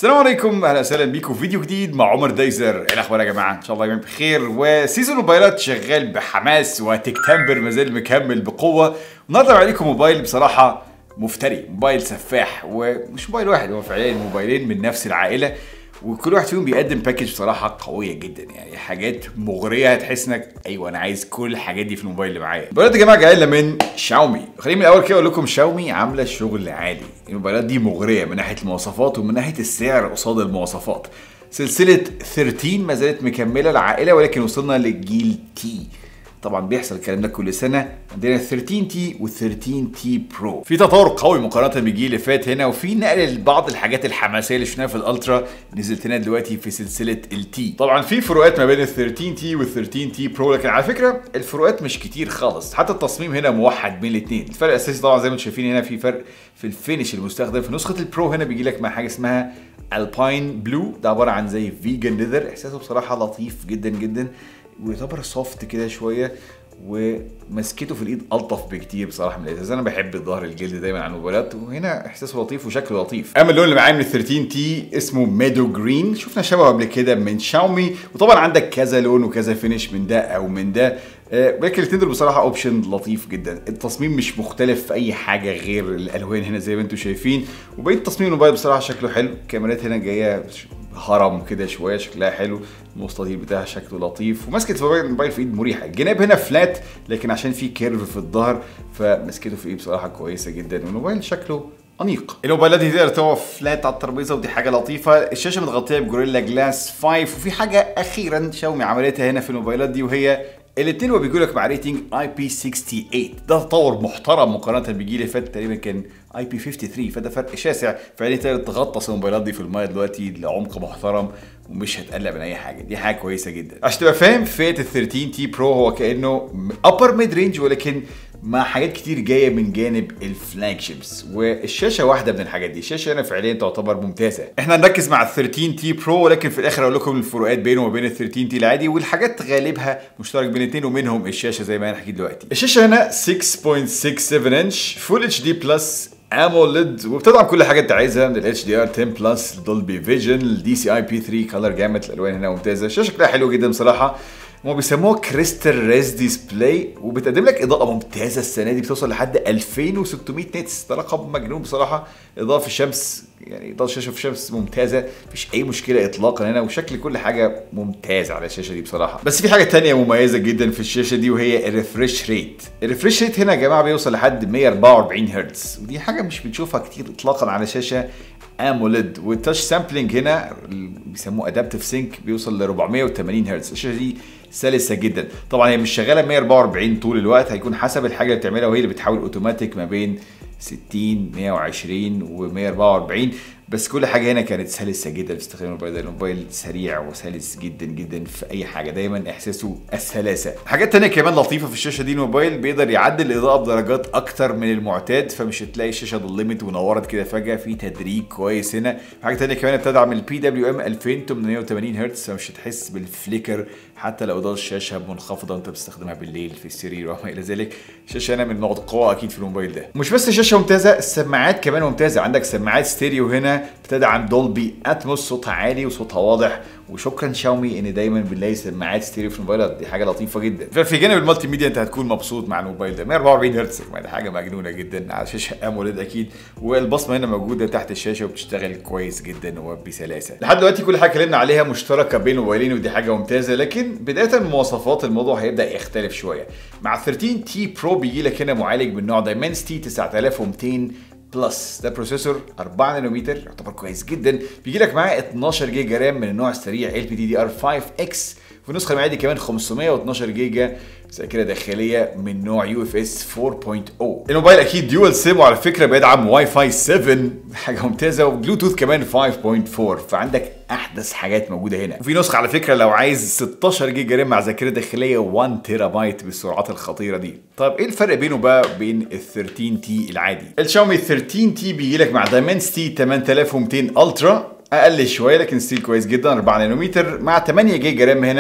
السلام عليكم اهلا وسهلا بيكم في فيديو جديد مع عمر دايزر ايه الاخبار يا جماعه ان شاء الله جميعا بخير وسيزون موبايلات شغال بحماس وتكتمبر مازال مكمل بقوه النهارده عليكم موبايل بصراحه مفتري موبايل سفاح ومش موبايل واحد هو فعليا موبايلين من نفس العائله وكل واحد فيهم بيقدم باكج بصراحه قويه جدا يعني حاجات مغريه هتحس انك ايوه انا عايز كل الحاجات دي في الموبايل اللي معايا الموبايلات يا جماعه جايه لنا من شاومي خليني من الاول كده اقول لكم شاومي عامله شغل عالي الموبايلات دي مغريه من ناحيه المواصفات ومن ناحيه السعر قصاد المواصفات سلسله 13 ما زالت مكمله العائله ولكن وصلنا للجيل تي طبعا بيحصل الكلام ده كل سنه عندنا 13 تي و 13 تي برو في تطور قوي مقارنه بالجيل اللي فات هنا وفي نقل لبعض الحاجات الحماسيه اللي شفناها في الالترا نزلت لنا دلوقتي في سلسله التي طبعا في فروقات ما بين ال 13 تي وال 13 تي برو لكن على فكره الفروقات مش كتير خالص حتى التصميم هنا موحد بين الاثنين الفرق الاساسي طبعا زي ما انتم شايفين هنا في فرق في الفينش المستخدم في نسخه البرو هنا بيجي لك مع حاجه اسمها الباين بلو ده عباره عن زي فيجن ليذر احساسه بصراحه لطيف جدا جدا ويعتبر سوفت كده شويه ومسكته في الايد الطف بكتير بصراحه من الازاز انا بحب الظهر الجلد دايما على الموبايلات وهنا احساسه لطيف وشكله لطيف اما اللون اللي معايا من ال 13 تي اسمه ميدو جرين شفنا شبهه قبل كده من شاومي وطبعا عندك كذا لون وكذا فينش من ده او من ده آه، ولكن الاثنين دول بصراحه اوبشن لطيف جدا التصميم مش مختلف في اي حاجه غير الالوان هنا زي ما انتم شايفين وبقيه تصميم الموبايل بصراحه شكله حلو الكاميرات هنا جايه هرم كده شويه شكلها حلو المستطيل بتاعها شكله لطيف ومسكه الموبايل في ايد مريحه الجناب هنا فلات لكن عشان في كيرف في الظهر فمسكته في ايد بصراحه كويسه جدا والموبايل شكله انيق الموبايلات دي تقدر تقف فلات على الترابيزه ودي حاجه لطيفه الشاشه متغطيه بجوريلا جلاس 5 وفي حاجه اخيرا شاومي عملتها هنا في الموبايلات دي وهي الاثنين هو بيقول لك مع ريتنج اي بي 68 ده تطور محترم مقارنه بالجيل اللي فات تقريبا كان اي بي 53 فده فرق شاسع فعليا تقدر تغطس الموبايلات دي في المايه دلوقتي لعمق محترم ومش هتقلق من اي حاجه دي حاجه كويسه جدا عشان تبقى فاهم فئه ال 13 تي برو هو كانه ابر ميد رينج ولكن مع حاجات كتير جايه من جانب الفلاج شيبس والشاشه واحده من الحاجات دي الشاشه هنا فعليا تعتبر ممتازه احنا هنركز مع ال 13 تي برو ولكن في الاخر اقول لكم الفروقات بينه وبين ال 13 تي العادي والحاجات غالبها مشترك بين الاثنين ومنهم الشاشه زي ما انا حكيت دلوقتي الشاشه هنا 6.67 انش فول اتش دي بلس اموليد وبتدعم كل حاجه انت عايزها من الاتش دي ار 10 بلس دولبي فيجن الدي سي اي بي 3 كلر جامد الالوان هنا ممتازه الشاشه شكلها حلو جدا بصراحه هم بيسموها كريستال ريز ديسبلاي وبتقدم لك اضاءه ممتازه السنه دي بتوصل لحد 2600 نيتس ده رقم مجنون بصراحه اضاءه في الشمس يعني اضاءه الشاشه في الشمس ممتازه مفيش اي مشكله اطلاقا هنا وشكل كل حاجه ممتاز على الشاشه دي بصراحه بس في حاجه تانية مميزه جدا في الشاشه دي وهي الريفريش ريت الريفريش ريت هنا يا جماعه بيوصل لحد 144 هرتز ودي حاجه مش بنشوفها كتير اطلاقا على شاشه اموليد والتاتش سامبلنج هنا بيسموه ادابتيف سينك بيوصل ل 480 هرتز الشاشه دي سلسه جدا طبعا هي مش شغاله 144 طول الوقت هيكون حسب الحاجه اللي بتعملها وهي اللي بتحاول اوتوماتيك ما بين 60 120 و 144 بس كل حاجه هنا كانت سلسه جدا في استخدام الموبايل ده الموبايل سريع وسلس جدا جدا في اي حاجه دايما احساسه السلاسه حاجات تانية كمان لطيفه في الشاشه دي الموبايل بيقدر يعدل الاضاءه بدرجات اكتر من المعتاد فمش هتلاقي الشاشه ضلمت ونورت كده فجاه في تدريج كويس هنا حاجه تانية كمان بتدعم البي دبليو ام 2880 هرتز فمش هتحس بالفليكر حتى لو اضاءه الشاشه منخفضه وانت بتستخدمها بالليل في السرير وما الى ذلك الشاشه هنا من نقط القوه اكيد في الموبايل ده مش بس الشاشه ممتازه السماعات كمان ممتازه عندك سماعات ستيريو هنا بتدعم دولبي اتموس صوتها عالي وصوتها واضح وشكرا شاومي ان دايما بنلاقي سماعات ستيريو في الموبايلات دي حاجه لطيفه جدا ففي جانب المالتي ميديا انت هتكون مبسوط مع الموبايل ده 144 هرتز دي حاجه مجنونه جدا على شاشه اموليد اكيد والبصمه هنا موجوده تحت الشاشه وبتشتغل كويس جدا وبسلاسه لحد دلوقتي كل حاجه اتكلمنا عليها مشتركه بين الموبايلين ودي حاجه ممتازه لكن بدايه من مواصفات الموضوع هيبدا يختلف شويه مع 13 تي برو بيجي لك هنا معالج من نوع دايمنسيتي 9200 بلس ده بروسيسور 4 نانومتر يعتبر كويس جدا بيجي لك معاه 12 جيجا رام من النوع السريع ال بي دي دي ار 5 اكس في النسخه المعادي دي كمان 512 جيجا ذاكره داخليه من نوع يو اف اس 4.0 الموبايل اكيد ديوال سيم وعلى فكره بيدعم واي فاي 7 حاجه ممتازه وبلوتوث كمان 5.4 فعندك احدث حاجات موجوده هنا وفي نسخه على فكره لو عايز 16 جيجا رام مع ذاكره داخليه 1 تيرا بايت بالسرعات الخطيره دي طب ايه الفرق بينه بقى بين ال 13 تي العادي الشاومي 13 تي بيجي لك مع دايمنسيتي 8200 الترا اقل شويه لكن ستيل كويس جدا 4 نانومتر مع 8 جيجا رام هنا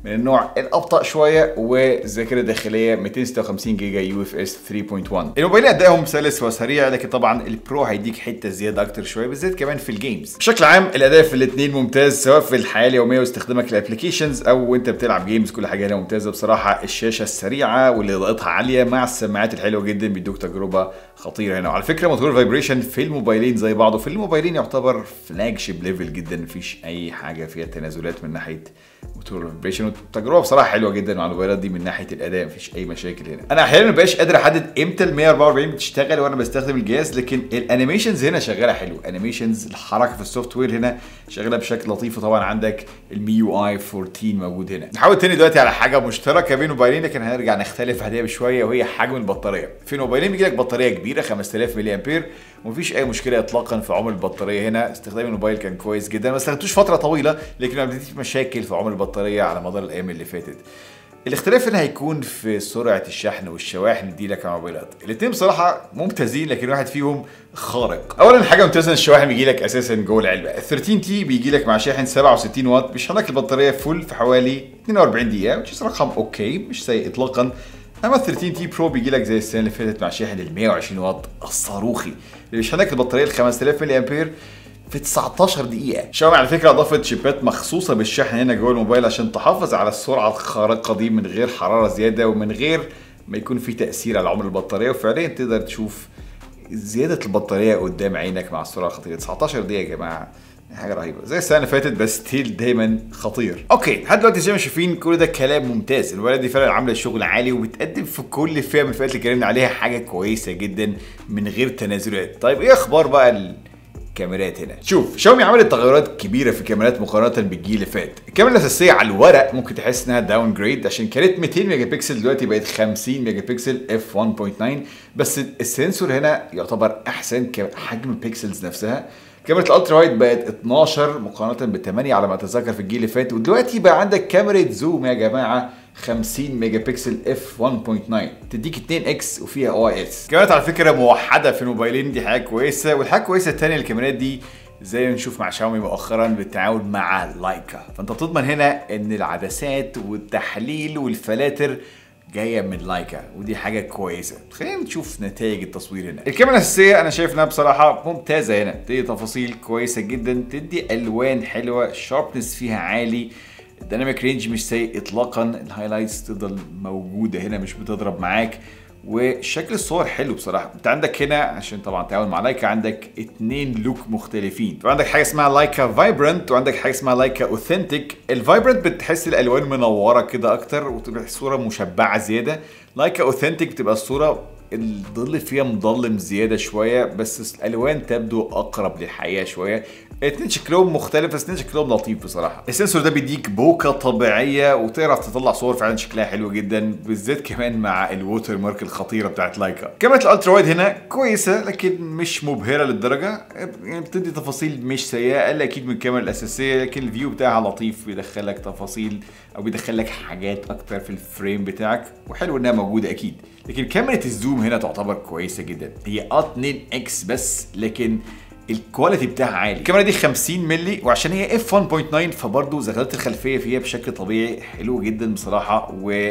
من النوع الابطا شويه وذاكره داخليه 256 جيجا يو اف اس 3.1 الموبايلين ادائهم سلس وسريع لكن طبعا البرو هيديك حته زياده اكتر شويه بالذات كمان في الجيمز بشكل عام الاداء في الاثنين ممتاز سواء في الحياه اليوميه واستخدامك للابلكيشنز او وانت بتلعب جيمز كل حاجه هنا ممتازه بصراحه الشاشه السريعه واللي اضاءتها عاليه مع السماعات الحلوه جدا بيدوك تجربه خطيره هنا وعلى فكره موتور الفايبريشن في الموبايلين زي بعضه في الموبايلين يعتبر فلاج شيب ليفل جدا مفيش اي حاجه فيها تنازلات من ناحيه موتور الفايبريشن والتجربه بصراحه حلوه جدا مع الموبايلات دي من ناحيه الاداء مفيش اي مشاكل هنا انا احيانا مبقاش قادر احدد امتى ال 144 بتشتغل وانا بستخدم الجهاز لكن الانيميشنز هنا شغاله حلو انيميشنز الحركه في السوفت وير هنا شغاله بشكل لطيف وطبعا عندك المي يو اي 14 موجود هنا نحاول تاني دلوقتي على حاجه مشتركه بين موبايلين لكن هنرجع نختلف عليها بشويه وهي حجم البطاريه في الموبايلين بيجي لك بطاريه كبيره 5000 ملي امبير ومفيش اي مشكله اطلاقا في عمر البطاريه هنا استخدام الموبايل كان كويس جدا ما استخدمتوش فتره طويله لكن ما بديتش مشاكل في عمر البطاريه على مدار الايام اللي فاتت الاختلاف هنا هيكون في سرعه الشحن والشواحن دي لك على الموبايلات الاثنين بصراحه ممتازين لكن واحد فيهم خارق اولا حاجه ممتازه الشواحن بيجي لك اساسا جوه العلبه ال 13 تي بيجي لك مع شاحن 67 واط بيشحن لك البطاريه فول في حوالي 42 دقيقه which رقم اوكي مش سيء اطلاقا اما ال 13 تي برو بيجي لك زي السنه اللي فاتت مع شاحن ال 120 واط الصاروخي اللي بيشحن لك البطاريه ال 5000 ملي امبير في 19 دقيقة. شاومي على فكرة أضافت شيبات مخصوصة بالشحن هنا جوه الموبايل عشان تحافظ على السرعة الخارقة دي من غير حرارة زيادة ومن غير ما يكون في تأثير على عمر البطارية وفعليا تقدر تشوف زيادة البطارية قدام عينك مع السرعة الخطيرة 19 دقيقة يا جماعة حاجه رهيبه زي السنه اللي فاتت بس ستيل دايما خطير اوكي لحد دلوقتي زي ما شايفين كل ده كلام ممتاز الولد دي فعلا عامله شغل عالي وبتقدم في كل فئه من الفئات اللي اتكلمنا عليها حاجه كويسه جدا من غير تنازلات طيب ايه اخبار بقى الكاميرات هنا شوف شاومي عملت تغيرات كبيره في الكاميرات مقارنه بالجيل اللي فات الكاميرا الاساسيه على الورق ممكن تحس انها داون جريد عشان كانت 200 ميجا بكسل دلوقتي بقت 50 ميجا بكسل اف 1.9 بس السنسور هنا يعتبر احسن كحجم البيكسلز نفسها كاميرا الالترا وايد بقت 12 مقارنه ب 8 على ما اتذكر في الجيل اللي فات ودلوقتي بقى عندك كاميرا زوم يا جماعه 50 ميجا بكسل اف 1.9 تديك 2 اكس وفيها او اي اس كاميرات على فكره موحده في الموبايلين دي حاجه كويسه والحاجه الكويسه الثانيه الكاميرات دي زي ما نشوف مع شاومي مؤخرا بالتعاون مع لايكا فانت بتضمن هنا ان العدسات والتحليل والفلاتر جايه من لايكا ودي حاجه كويسه خلينا نشوف نتائج التصوير هنا الكاميرا الاساسيه انا شايف انها بصراحه ممتازه هنا تدي تفاصيل كويسه جدا تدي الوان حلوه الشاربنس فيها عالي الديناميك رينج مش سيء اطلاقا الهايلايتس تفضل موجوده هنا مش بتضرب معاك وشكل الصور حلو بصراحه انت عندك هنا عشان طبعا تعاون مع لايكا عندك اتنين لوك مختلفين فعندك حاجه اسمها لايكا فايبرنت وعندك حاجه اسمها لايكا اوثنتيك الفايبرنت بتحس الالوان منوره كده اكتر وتبقى الصوره مشبعه زياده لايكا اوثنتيك بتبقى الصوره الظل فيها مظلم زياده شويه بس الالوان تبدو اقرب للحقيقه شويه الاتنين شكلهم مختلف بس الاتنين شكلهم لطيف بصراحه السنسور ده بيديك بوكه طبيعيه وتعرف تطلع صور فعلا شكلها حلو جدا بالذات كمان مع الووتر مارك الخطيره بتاعت لايكا كاميرا الالترا وايد هنا كويسه لكن مش مبهره للدرجه يعني بتدي تفاصيل مش سيئه اقل اكيد من الكاميرا الاساسيه لكن الفيو بتاعها لطيف بيدخلك تفاصيل او بيدخلك حاجات اكتر في الفريم بتاعك وحلو انها موجوده اكيد لكن كاميرا الزوم هنا تعتبر كويسه جدا هي اه 2 اكس بس لكن الكواليتي بتاعها عالي الكاميرا دي 50 مللي وعشان هي اف 1.9 فبرضه زغلات الخلفيه فيها بشكل طبيعي حلو جدا بصراحه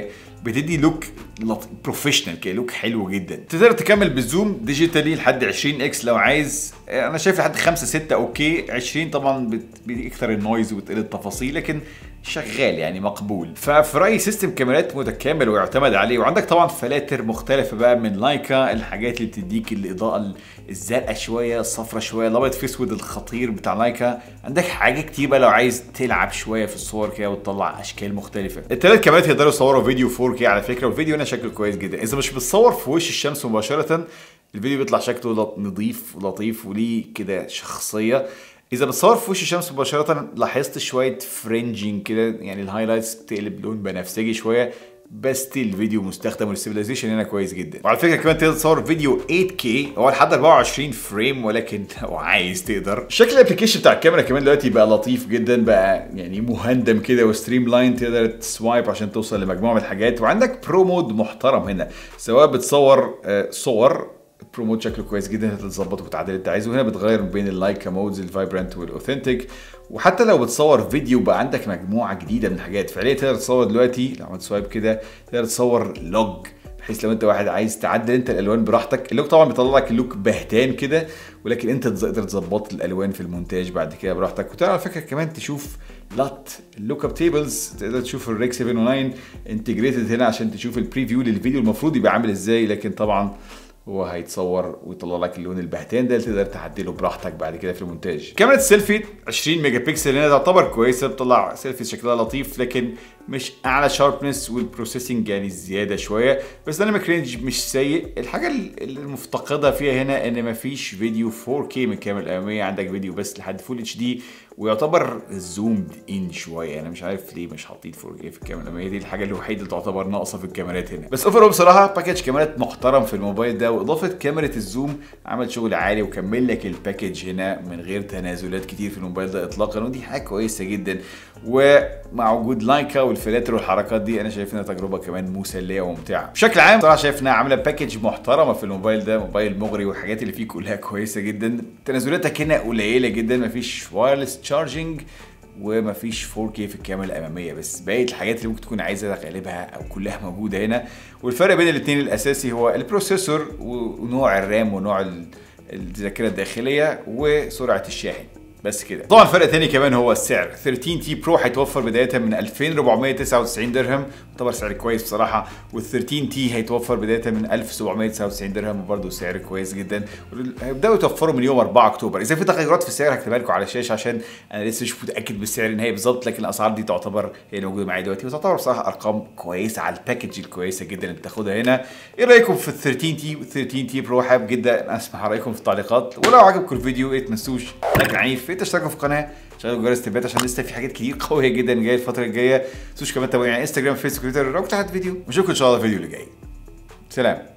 وبتدي لوك بروفيشنال كده لوك حلو جدا تقدر تكمل بالزوم ديجيتالي لحد 20 اكس لو عايز انا شايف لحد 5 6 اوكي 20 طبعا بيكتر النويز وتقل التفاصيل لكن شغال يعني مقبول ففي رايي سيستم كاميرات متكامل ويعتمد عليه وعندك طبعا فلاتر مختلفه بقى من لايكا الحاجات اللي بتديك الاضاءه الزرقاء شويه الصفرة شويه الابيض في اسود الخطير بتاع لايكا عندك حاجه كتير بقى لو عايز تلعب شويه في الصور كده وتطلع اشكال مختلفه الثلاث كاميرات يقدروا يصوروا فيديو 4K على فكره والفيديو هنا شكله كويس جدا اذا مش بتصور في وش الشمس مباشره الفيديو بيطلع شكله نظيف ولطيف وليه كده شخصيه اذا بتصور في وش الشمس مباشره لاحظت شويه فرنجينج كده يعني الهايلايتس بتقلب لون بنفسجي شويه بس ستيل الفيديو مستخدم والستابلايزيشن هنا كويس جدا وعلى فكره كمان تقدر تصور فيديو 8K هو لحد 24 فريم ولكن لو عايز تقدر شكل الابلكيشن بتاع الكاميرا كمان دلوقتي بقى لطيف جدا بقى يعني مهندم كده وستريم لاين تقدر تسوايب عشان توصل لمجموعه من الحاجات وعندك برو مود محترم هنا سواء بتصور صور بروموت شكله كويس جدا هتتظبط وتعدل اللي انت عايزه هنا بتغير ما بين اللايكا مودز الفايبرنت والاوثنتيك وحتى لو بتصور فيديو بقى عندك مجموعه جديده من الحاجات فعليا تقدر تصور دلوقتي لو عملت سوايب كده تقدر تصور لوج بحيث لو انت واحد عايز تعدل انت الالوان براحتك اللوك طبعا بيطلع لك اللوك بهتان كده ولكن انت تقدر تظبط الالوان في المونتاج بعد كده براحتك وتقدر على فكره كمان تشوف لات اللوك اب تيبلز تقدر تشوف الريك 709 انتجريتد هنا عشان تشوف البريفيو للفيديو المفروض يبقى عامل ازاي لكن طبعا هو هيتصور ويطلع لك اللون البهتان ده اللي تقدر تعدله براحتك بعد كده في المونتاج كاميرا السيلفي 20 ميجا بكسل هنا تعتبر كويسه بتطلع سيلفي شكلها لطيف لكن مش اعلى شاربنس والبروسيسنج يعني زياده شويه بس دايناميك رينج مش سيء الحاجه المفتقده فيها هنا ان مفيش فيديو 4K من الكاميرا الاماميه عندك فيديو بس لحد فول اتش دي ويعتبر زومد ان شويه انا مش عارف ليه مش حاطين 4K في الكاميرا الاماميه دي الحاجه الوحيده اللي تعتبر ناقصه في الكاميرات هنا بس اوفر بصراحه باكج كاميرات محترم في الموبايل ده واضافه كاميرا الزوم عمل شغل عالي وكمل لك الباكج هنا من غير تنازلات كتير في الموبايل ده اطلاقا ودي حاجه كويسه جدا ومع وجود لايكا والفلاتر والحركات دي انا شايف انها تجربه كمان مسليه وممتعه بشكل عام صراحه شايف انها عامله باكج محترمه في الموبايل ده موبايل مغري والحاجات اللي فيه كلها كويسه جدا تنازلاتك هنا قليله جدا مفيش وايرلس تشارجنج ومفيش 4K في الكاميرا الاماميه بس بقيه الحاجات اللي ممكن تكون عايزه تغلبها او كلها موجوده هنا والفرق بين الاثنين الاساسي هو البروسيسور ونوع الرام ونوع الذاكره الداخليه وسرعه الشاحن بس كده طبعا فرق تاني كمان هو السعر 13 تي برو هيتوفر بدايه من 2499 درهم يعتبر سعر كويس بصراحه وال 13 تي هيتوفر بدايه من 1799 درهم وبرده سعر كويس جدا هيبداوا يتوفروا من يوم 4 اكتوبر اذا في تغيرات في السعر هكتبها لكم على الشاشه عشان انا لسه مش متاكد بالسعر النهائي بالظبط لكن الاسعار دي تعتبر هي اللي موجوده معايا دلوقتي وتعتبر بصراحه ارقام كويسه على الباكج الكويسه جدا اللي بتاخدها هنا ايه رايكم في ال 13 تي وال 13 تي برو حابب جدا اسمع رايكم في التعليقات ولو عجبكم الفيديو ايه تنسوش لايك عنيف ايه تشتركوا في القناه شغلوا جرس التنبيهات عشان لسه في حاجات كتير قويه جدا جايه الفتره الجايه تنسوش كمان تابعوني على انستجرام فيسبوك تويتر لو تحت فيديو واشوفكم ان شاء الله الفيديو اللي جاي سلام